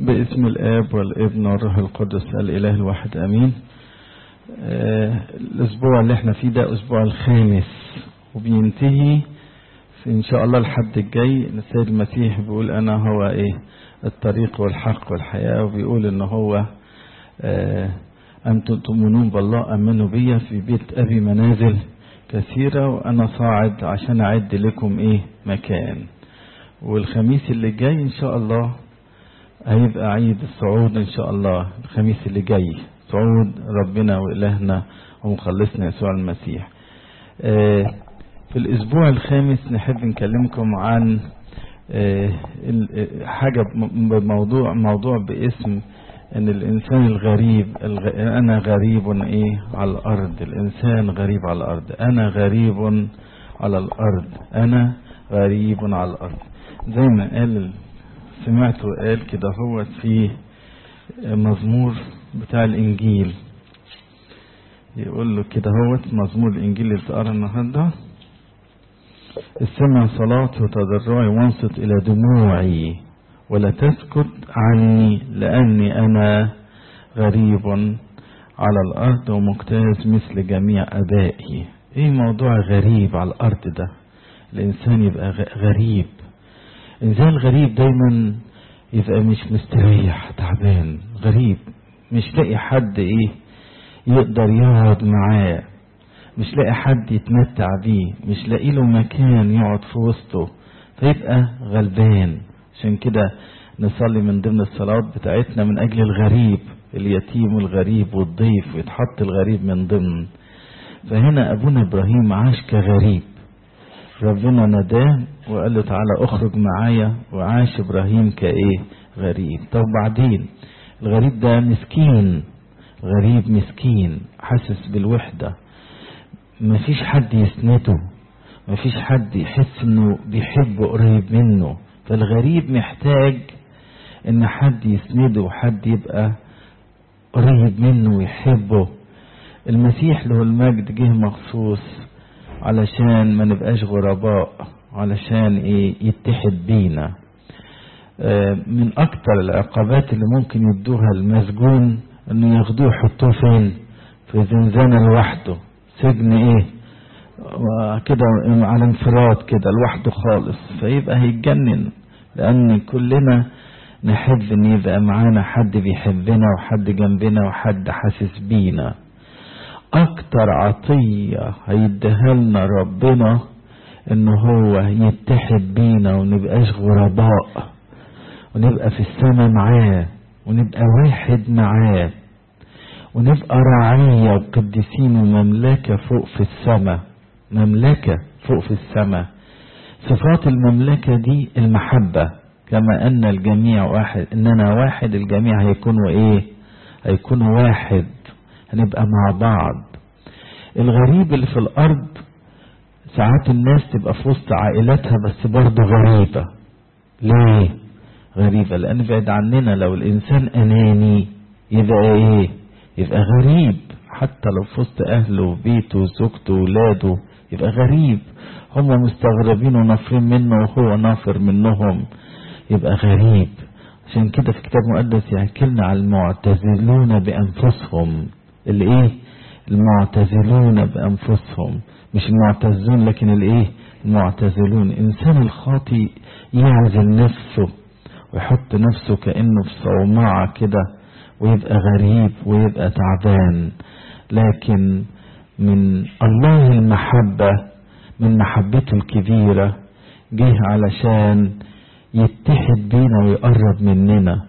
باسم الآب والابن والروح القدس الإله الواحد أمين آه الأسبوع اللي احنا فيه ده أسبوع الخامس وبينتهي في إن شاء الله الحد الجاي السيد المسيح بيقول أنا هو إيه الطريق والحق والحياة وبيقول إن هو آه أنتم تؤمنون بالله أمنوا بي في بيت أبي منازل كثيرة وأنا صاعد عشان أعد لكم إيه مكان والخميس اللي جاي إن شاء الله هيبقى عيد الصعود إن شاء الله الخميس اللي جاي صعود ربنا وإلهنا ومخلصنا يسوع المسيح آه في الأسبوع الخامس نحب نكلمكم عن آه حاجة بموضوع موضوع باسم ان الانسان الغريب الغ... انا غريب ايه على الارض الانسان غريب على الارض انا غريب على الارض انا غريب على الارض زي ما قال سمعت وقال كده هو في مزمور بتاع الانجيل يقول له كده هو مزمور الانجيل اللي اتقرا النهارده استمع صلاتي وتضرعي وانصت الى دموعي ولا تسكت عني لأني أنا غريب على الأرض ومجتاز مثل جميع أبائي إيه موضوع غريب على الأرض ده الإنسان يبقى غريب الإنسان الغريب دايما يبقى مش مستريح تعبان غريب مش لاقي حد إيه يقدر يقعد معاه مش لاقي حد يتمتع بيه مش لاقي له مكان يقعد في وسطه فيبقى غلبان عشان كده نصلي من ضمن الصلوات بتاعتنا من أجل الغريب اليتيم والغريب والضيف ويتحط الغريب من ضمن فهنا أبونا إبراهيم عاش كغريب ربنا نداه وقال له تعالى اخرج معايا وعاش إبراهيم كإيه غريب طب بعدين الغريب ده مسكين غريب مسكين حاسس بالوحدة مفيش حد يسنده مفيش حد يحس انه بيحبه قريب منه فالغريب محتاج ان حد يسنده وحد يبقى قريب منه ويحبه المسيح له المجد جه مخصوص علشان ما نبقاش غرباء علشان ايه يتحد بينا آه من اكتر العقابات اللي ممكن يدوها المسجون انه ياخدوه يحطوه فين في زنزانة لوحده سجن ايه كده على انفراد كده لوحده خالص فيبقى هيتجنن لان كلنا نحب ان يبقى معانا حد بيحبنا وحد جنبنا وحد حاسس بينا اكتر عطية هيديها لنا ربنا ان هو يتحد بينا ونبقاش غرباء ونبقى في السماء معاه ونبقى واحد معاه ونبقى رعية وقديسين ومملكة فوق في السماء مملكة فوق في السماء صفات المملكة دي المحبة كما أن الجميع واحد إننا واحد الجميع هيكونوا إيه هيكونوا واحد هنبقى مع بعض الغريب اللي في الأرض ساعات الناس تبقى في وسط عائلتها بس برضه غريبة ليه غريبة لأن بعد عننا لو الإنسان أناني يبقى إيه يبقى غريب حتى لو في وسط أهله وبيته وزوجته وولاده يبقى غريب هم مستغربين ونافرين منه وهو نافر منهم يبقى غريب عشان كده في كتاب مقدس يحكي لنا على المعتزلون بأنفسهم اللي ايه المعتزلون بأنفسهم مش المعتزون لكن الايه المعتزلون انسان الخاطي يعزل نفسه ويحط نفسه كأنه في صومعة كده ويبقى غريب ويبقى تعبان لكن من الله المحبة من محبته الكبيرة جه علشان يتحد بينا ويقرب مننا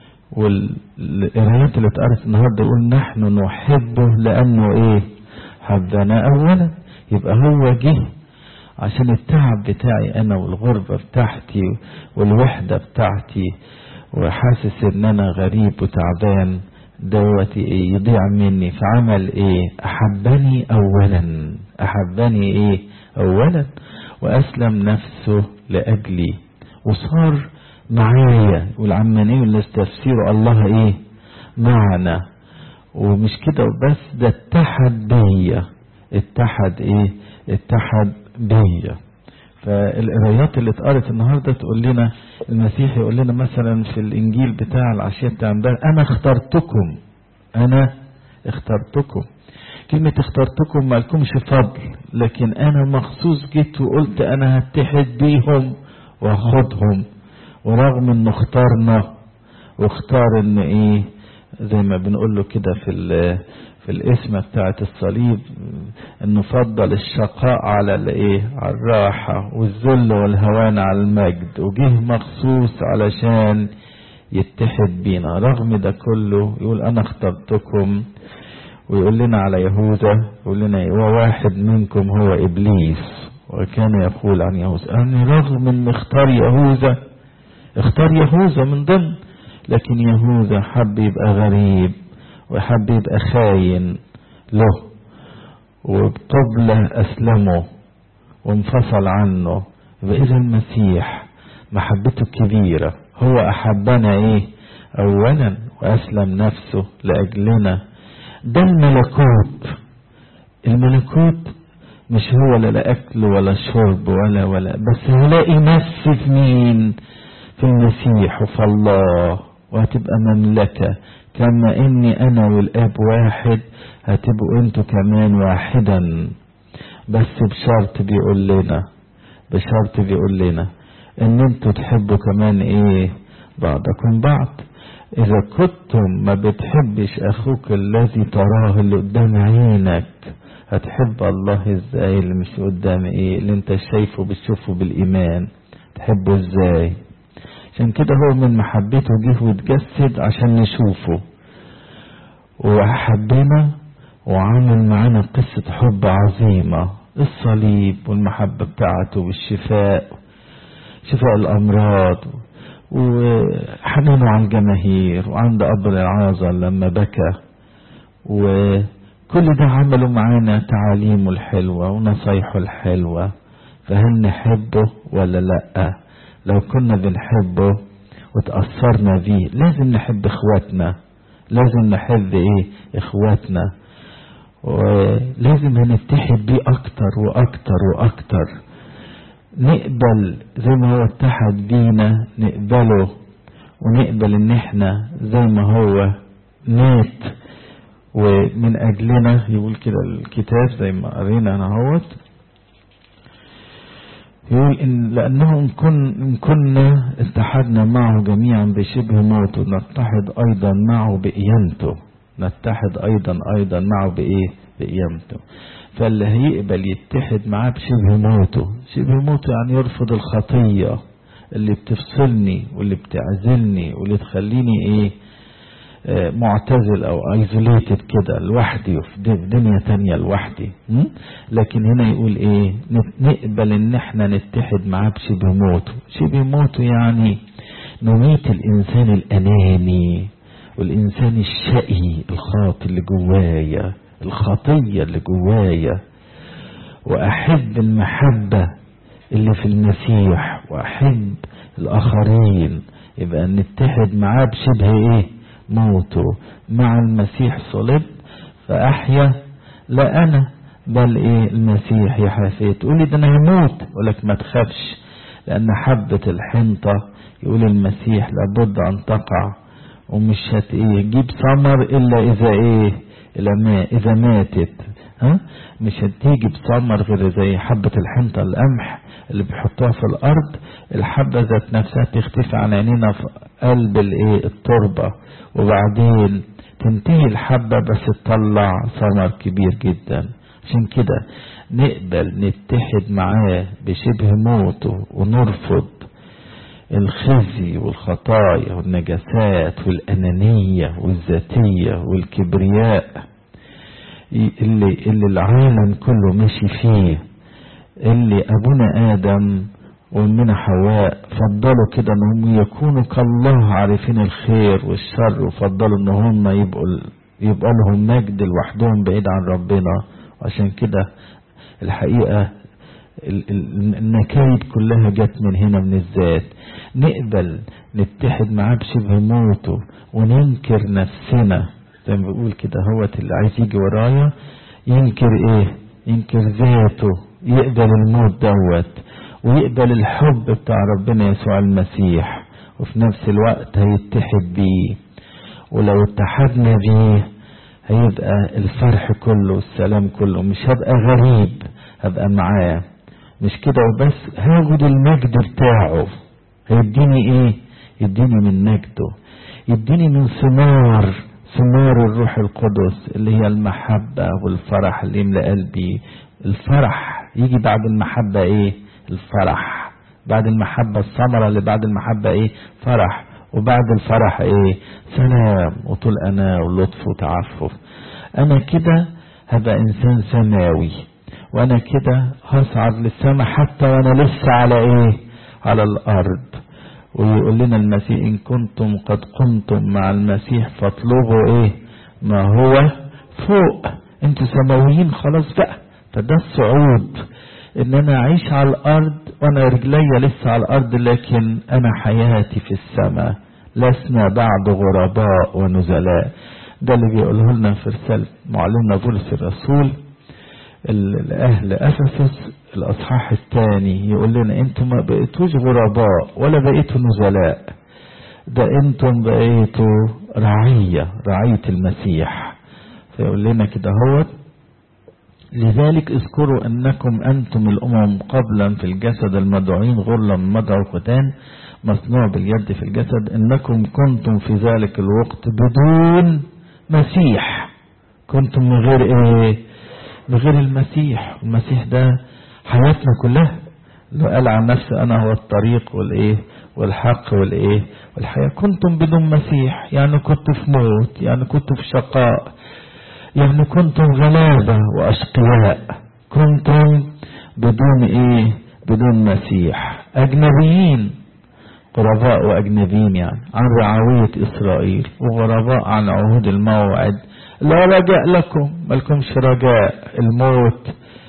والقرايات اللي اتقرت النهارده يقول نحن نحبه لانه ايه حبنا اولا يبقى هو جه عشان التعب بتاعي انا والغربة بتاعتي والوحدة بتاعتي وحاسس ان انا غريب وتعبان دوت ايه يضيع مني فعمل ايه احبني اولا احبني ايه اولا واسلم نفسه لاجلي وصار معايا والعمانية اللي تفسيره الله ايه معنا ومش كده وبس ده اتحد بيا اتحد ايه اتحد بيا فالقرايات اللي اتقرت النهارده تقول لنا المسيح يقول لنا مثلا في الانجيل بتاع العشيه بتاع امبارح انا اخترتكم انا اخترتكم كلمة اخترتكم ما لكمش فضل لكن انا مخصوص جيت وقلت انا هتحد بيهم واخدهم ورغم انه اختارنا واختار ان ايه زي ما بنقول له كده في في الاسم بتاعة الصليب انه فضل الشقاء على الايه على الراحة والذل والهوان على المجد وجه مخصوص علشان يتحد بينا رغم ده كله يقول انا اخترتكم ويقول لنا على يهوذا يقول لنا وواحد منكم هو ابليس وكان يقول عن يهوذا أني رغم ان اختار يهوذا اختار يهوذا من ضمن لكن يهوذا حب يبقى غريب وحب يبقى خاين له وبقبله أسلمه وانفصل عنه يبقى إذا المسيح محبته كبيرة هو أحبنا إيه أولا وأسلم نفسه لأجلنا ده الملكوت الملكوت مش هو لا, لا أكل ولا شرب ولا ولا بس هلاقي نفسي في مين في المسيح وفي الله وهتبقى مملكة كما اني انا والاب واحد هتبقوا انتوا كمان واحدا بس بشرط بيقول لنا بشرط بيقول لنا ان انتوا تحبوا كمان ايه بعضكم بعض اذا كنتم ما بتحبش اخوك الذي تراه اللي قدام عينك هتحب الله ازاي اللي مش قدام ايه اللي انت شايفه بتشوفه بالايمان تحبه ازاي عشان كده هو من محبته جه واتجسد عشان نشوفه وحبنا وعمل معانا قصة حب عظيمة الصليب والمحبة بتاعته والشفاء شفاء الأمراض وحنانه على الجماهير وعند أب العازر لما بكى وكل ده عمله معانا تعاليمه الحلوة ونصايحه الحلوة فهل نحبه ولا لأ لو كنا بنحبه وتأثرنا بيه لازم نحب اخواتنا لازم نحب ايه اخواتنا ولازم هنتحد بيه اكتر واكتر واكتر نقبل زي ما هو اتحد بينا نقبله ونقبل ان احنا زي ما هو مات ومن اجلنا يقول كده الكتاب زي ما قرينا انا اهوت يقول إن لأنه إن, كن إن كنا اتحدنا معه جميعا بشبه موته نتحد أيضا معه بقيامته نتحد أيضا أيضا معه بإيه بقيامته فاللي هيقبل يتحد معاه بشبه موته شبه موته يعني يرفض الخطية اللي بتفصلني واللي بتعزلني واللي تخليني ايه معتزل او ايزوليتد كده لوحدي في دنيا تانية لوحدي لكن هنا يقول ايه نقبل ان احنا نتحد معاه بشبه موته شبه موته يعني نميت الانسان الاناني والانسان الشقي الخاطئ اللي جوايا الخطية اللي جوايا واحب المحبة اللي في المسيح واحب الاخرين يبقى نتحد معاه بشبه ايه موته مع المسيح صلب فأحيا لا أنا بل إيه المسيح يحيا فيه تقول لي ده أنا هموت يقول لك ما تخافش لأن حبة الحنطة يقول المسيح لابد أن تقع ومش هت إيه جيب ثمر إلا إذا إيه إلا ما إذا ماتت ها مش هتيجي بثمر غير زي حبة الحنطة القمح اللي بيحطوها في الأرض الحبة ذات نفسها تختفي عن عينينا في قلب الإيه التربة وبعدين تنتهي الحبة بس تطلع ثمر كبير جدا عشان كده نقبل نتحد معاه بشبه موته ونرفض الخزي والخطايا والنجاسات والأنانية والذاتية والكبرياء اللي, اللي العالم كله ماشي فيه اللي أبونا آدم وأمنا حواء فضلوا كده انهم يكونوا كالله عارفين الخير والشر وفضلوا ان هم يبقوا يبقى لهم مجد لوحدهم بعيد عن ربنا عشان كده الحقيقة النكايد كلها جت من هنا من الذات نقبل نتحد معاه بشبه موته وننكر نفسنا زي ما بيقول كده هو اللي عايز يجي ورايا ينكر ايه ينكر ذاته يقبل الموت دوت ويقبل الحب بتاع ربنا يسوع المسيح وفي نفس الوقت هيتحد بيه ولو اتحدنا بيه هيبقى الفرح كله والسلام كله مش هبقى غريب هبقى معاه مش كده وبس هاخد المجد بتاعه هيديني ايه يديني من مجده يديني من ثمار ثمار الروح القدس اللي هي المحبة والفرح اللي يملى قلبي الفرح يجي بعد المحبة ايه الفرح بعد المحبة الثمرة اللي بعد المحبة ايه فرح وبعد الفرح ايه سلام وطول انا ولطف وتعفف انا كده هبقى انسان سماوي وانا كده هصعد للسماء حتى وانا لسه على ايه على الارض ويقول لنا المسيح ان كنتم قد قمتم مع المسيح فاطلبوا ايه ما هو فوق انتوا سماويين خلاص بقى فده الصعود ان انا اعيش على الارض وانا رجلي لسه على الارض لكن انا حياتي في السماء لسنا بعد غرباء ونزلاء ده اللي بيقوله لنا في رسالة معلمنا بولس الرسول الأهل أفسس الأصحاح الثاني يقول لنا أنتم ما بقيتوش غرباء ولا بقيتوا نزلاء ده أنتم بقيتوا رعية رعية المسيح فيقول لنا كده هو لذلك اذكروا أنكم أنتم الأمم قبلا في الجسد المدعوين غرلا مدعو ختان مصنوع باليد في الجسد انكم كنتم في ذلك الوقت بدون مسيح كنتم من غير ايه من غير المسيح المسيح ده حياتنا كلها لو قال عن نفسه انا هو الطريق والايه والحق والايه والحياة كنتم بدون مسيح يعني كنت في موت يعني كنت في شقاء يعني كنتم غلابة واشقياء كنتم بدون ايه بدون مسيح اجنبيين غرباء وأجنبيين يعني عن رعاوية إسرائيل وغرباء عن عهود الموعد لا رجاء لكم ملكمش رجاء الموت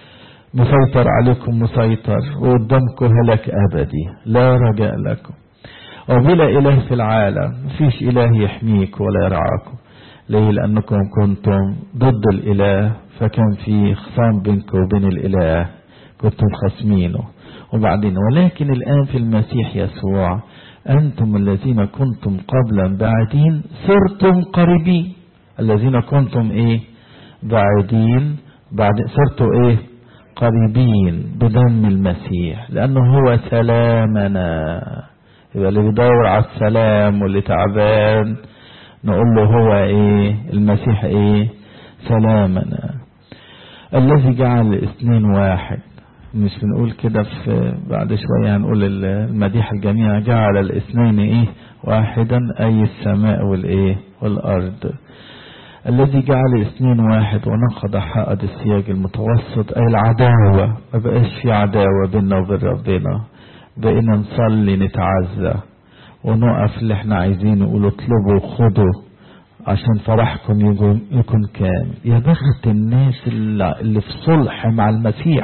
مسيطر عليكم مسيطر وقدامكم هلك أبدي لا رجاء لكم وبلا إله في العالم مفيش إله يحميك ولا يرعاكم ليه لأنكم كنتم ضد الإله فكان في خصام بينكم وبين الإله كنتم خصمينه وبعدين ولكن الآن في المسيح يسوع أنتم الذين كنتم قبلا بعيدين صرتم قريبين الذين كنتم إيه بعيدين بعد صرتوا إيه قريبين بدم المسيح لأنه هو سلامنا يبقى اللي بيدور على السلام واللي تعبان نقول له هو إيه المسيح إيه سلامنا الذي جعل الاثنين واحد مش بنقول كده في بعد شوية هنقول المديح الجميع جعل الاثنين ايه واحدا اي السماء والايه والارض الذي جعل الاثنين واحد ونقض حائط السياج المتوسط اي العداوة ما بقاش في عداوة بيننا وبين ربنا بقينا نصلي نتعزى ونقف اللي احنا عايزين نقول اطلبوا خدوا عشان فرحكم يكون, يكون كامل يا بخت الناس اللي في صلح مع المسيح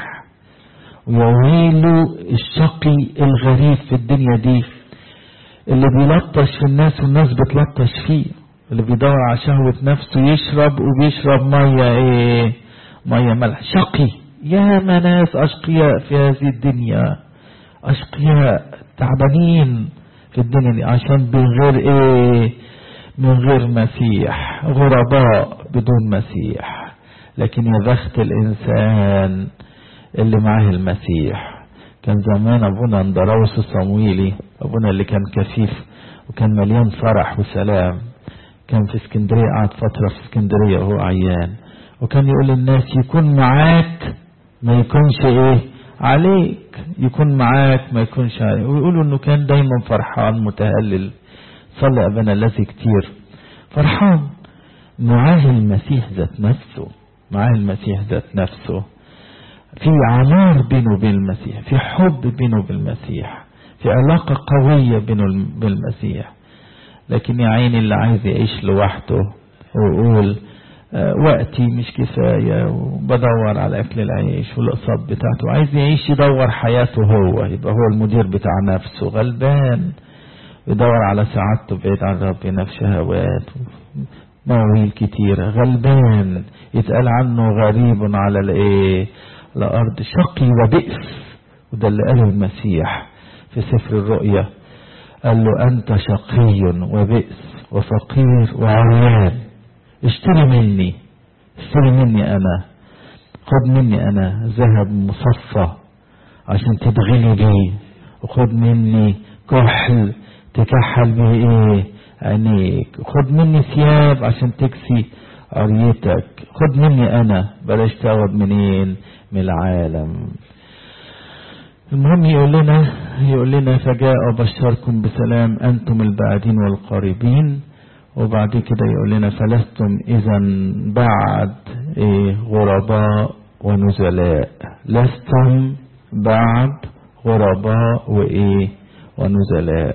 ويويله الشقي الغريب في الدنيا دي اللي بيلطش في الناس والناس بتلطش فيه اللي بيدور على شهوة نفسه يشرب وبيشرب مية ايه مية ملح شقي يا ما ناس اشقياء في هذه الدنيا اشقياء تعبانين في الدنيا دي عشان من غير ايه من غير مسيح غرباء بدون مسيح لكن يا بخت الانسان اللي معاه المسيح كان زمان ابونا اندراوس الصمويلي ابونا اللي كان كفيف وكان مليان فرح وسلام كان في اسكندرية قعد فترة في اسكندرية وهو عيان وكان يقول للناس يكون معاك ما يكونش ايه عليك يكون معاك ما يكونش عليك ويقولوا انه كان دايما فرحان متهلل صلى ابانا الذي كتير فرحان معاه المسيح ذات نفسه معاه المسيح ذات نفسه في عمار بينه وبين المسيح في حب بينه وبين المسيح في علاقة قوية بينه وبين المسيح لكن يا عيني اللي عايز يعيش لوحده ويقول آه وقتي مش كفاية وبدور على أكل العيش والأقساط بتاعته عايز يعيش يدور حياته هو يبقى هو المدير بتاع نفسه غلبان يدور على سعادته بعيد عن ربنا في شهوات مواويل كتيرة غلبان يتقال عنه غريب على الايه الأرض شقي وبئس وده اللي قاله المسيح في سفر الرؤيا قال له أنت شقي وبئس وفقير وعريان اشتري مني اشتري مني أنا خد مني أنا ذهب مصفى عشان تدغلي بيه وخد مني كحل تكحل به ايه عينيك خد مني ثياب عشان تكسي عريتك خد مني انا بلاش تاخد منين من العالم المهم يقول لنا يقول لنا فجاء وبشركم بسلام انتم البعيدين والقريبين وبعد كده يقول لنا فلستم اذا بعد إيه غرباء ونزلاء لستم بعد غرباء وايه ونزلاء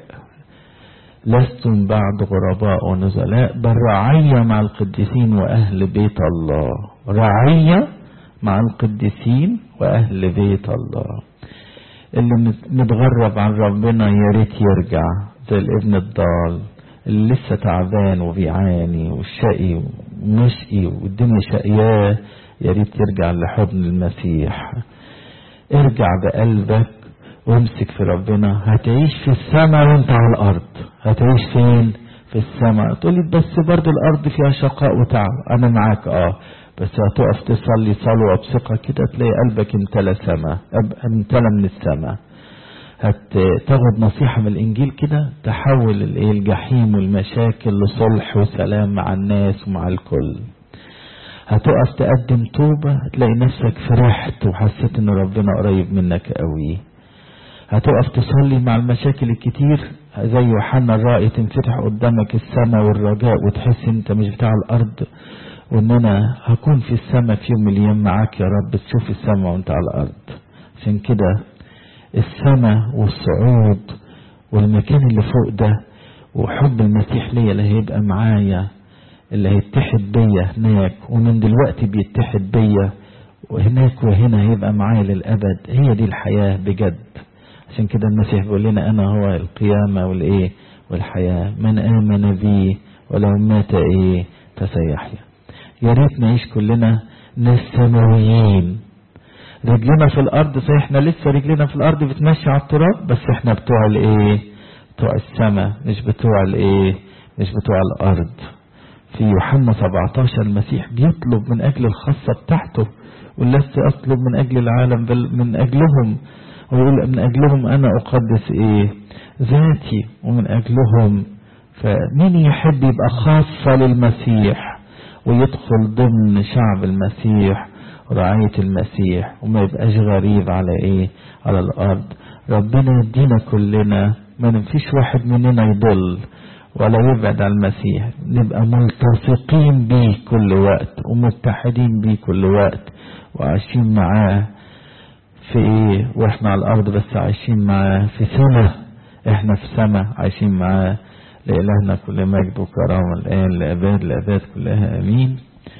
لستم بعد غرباء ونزلاء بل رعية مع القديسين وأهل بيت الله رعية مع القديسين وأهل بيت الله اللي متغرب عن ربنا يا ريت يرجع زي الابن الضال اللي لسه تعبان وبيعاني والشقي ومشقي والدنيا شقياه يا ريت يرجع لحضن المسيح ارجع بقلبك وامسك في ربنا هتعيش في السماء وانت على الارض هتعيش فين في السماء تقولي بس برضو الارض فيها شقاء وتعب انا معاك اه بس هتقف تصلي صلوة بثقة كده تلاقي قلبك امتلى سما امتلى من السماء هتاخد نصيحة من الانجيل كده تحول الايه الجحيم والمشاكل لصلح وسلام مع الناس ومع الكل هتقف تقدم توبة هتلاقي نفسك فرحت وحسيت ان ربنا قريب منك قوي هتقف تصلي مع المشاكل الكتير زي يوحنا الرائي تنفتح قدامك السماء والرجاء وتحس انت مش بتاع الارض وان انا هكون في السماء في يوم من الايام معاك يا رب تشوف السماء وانت على الارض عشان كده السماء والصعود والمكان اللي فوق ده وحب المسيح ليا اللي هيبقى معايا اللي هيتحد بيا هناك ومن دلوقتي بيتحد بيا وهناك وهنا هيبقى معايا للأبد هي دي الحياة بجد عشان كده المسيح بيقول لنا أنا هو القيامة والإيه والحياة من آمن بي ولو مات إيه فسيحيا يا ريت نعيش كلنا ناس سماويين رجلنا في الأرض صحيح احنا لسه رجلنا في الأرض بتمشي على التراب بس احنا بتوع الإيه بتوع السماء مش بتوع الإيه مش بتوع الأرض في يوحنا 17 المسيح بيطلب من أجل الخاصة بتاعته ولست أطلب من أجل العالم بل من أجلهم ويقول من أجلهم أنا أقدس إيه ذاتي ومن أجلهم فمين يحب يبقى خاصة للمسيح ويدخل ضمن شعب المسيح ورعاية المسيح وما يبقاش غريب على إيه على الأرض ربنا يدينا كلنا ما نمفيش واحد مننا يضل ولا يبعد عن المسيح نبقى ملتصقين بيه كل وقت ومتحدين بيه كل وقت وعايشين معاه في ايه واحنا على الارض بس عايشين معاه في سنة احنا في سماء عايشين معاه لإلهنا كل مجد وكرامة الآن لأباد لأباد كلها أمين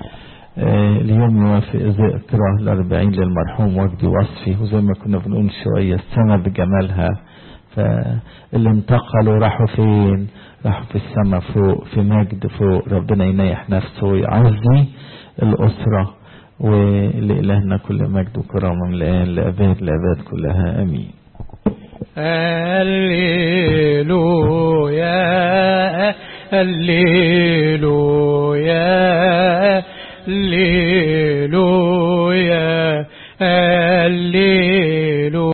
آه اليوم يوافق ذكرى الأربعين للمرحوم وجدي وصفي وزي ما كنا بنقول شوية السماء بجمالها فاللي انتقلوا راحوا فين راحوا في السماء فوق في مجد فوق ربنا ينيح نفسه ويعزي الأسرة ولإلهنا كل مجد وكرامة من الآن لأباد لأباد كلها أمين هللويا هللويا هللويا هللويا